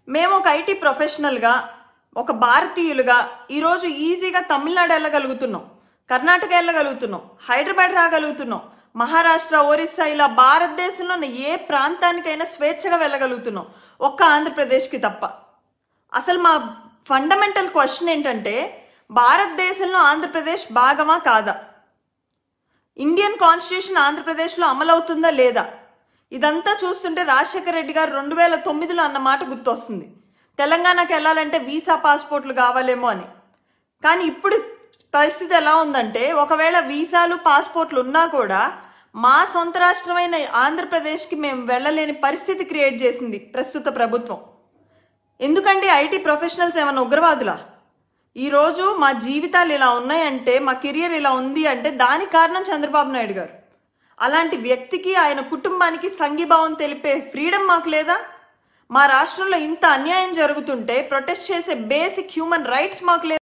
మేము ఒక ఐటీ ప్రొఫెషనల్గా ఒక భారతీయులుగా ఈరోజు ఈజీగా తమిళనాడు వెళ్ళగలుగుతున్నాం కర్ణాటక వెళ్ళగలుగుతున్నాం హైదరాబాద్ రాగలుగుతున్నాం మహారాష్ట్ర ఒరిస్సా ఇలా భారతదేశంలో ఉన్న ఏ ప్రాంతానికైనా స్వేచ్ఛగా వెళ్ళగలుగుతున్నాం ఒక్క ఆంధ్రప్రదేశ్కి తప్ప అసలు మా ఫండమెంటల్ క్వశ్చన్ ఏంటంటే భారతదేశంలో ఆంధ్రప్రదేశ్ భాగమా కాదా ఇండియన్ కాన్స్టిట్యూషన్ ఆంధ్రప్రదేశ్లో అమలవుతుందా లేదా ఇదంతా చూస్తుంటే రాజశేఖర రెడ్డి గారు రెండు వేల తొమ్మిదిలో అన్న మాట గుర్తొస్తుంది తెలంగాణకి వెళ్ళాలంటే వీసా పాస్పోర్ట్లు కావాలేమో అని కానీ ఇప్పుడు పరిస్థితి ఎలా ఉందంటే ఒకవేళ వీసాలు పాస్పోర్ట్లు ఉన్నా కూడా మా సొంత రాష్ట్రమైన ఆంధ్రప్రదేశ్కి మేము వెళ్ళలేని పరిస్థితి క్రియేట్ చేసింది ప్రస్తుత ప్రభుత్వం ఎందుకండి ఐటీ ప్రొఫెషనల్స్ ఏమైనా ఉగ్రవాదులా ఈరోజు మా జీవితాలు ఇలా ఉన్నాయంటే మా కెరియర్ ఇలా ఉంది అంటే దానికి కారణం చంద్రబాబు నాయుడు గారు అలాంటి వ్యక్తికి ఆయన కుటుంబానికి సంఘీభావం తెలిపే ఫ్రీడమ్ మాకు లేదా మా రాష్ట్రంలో ఇంత అన్యాయం జరుగుతుంటే ప్రొటెస్ట్ చేసే బేసిక్ హ్యూమన్ రైట్స్ మాకు లేదా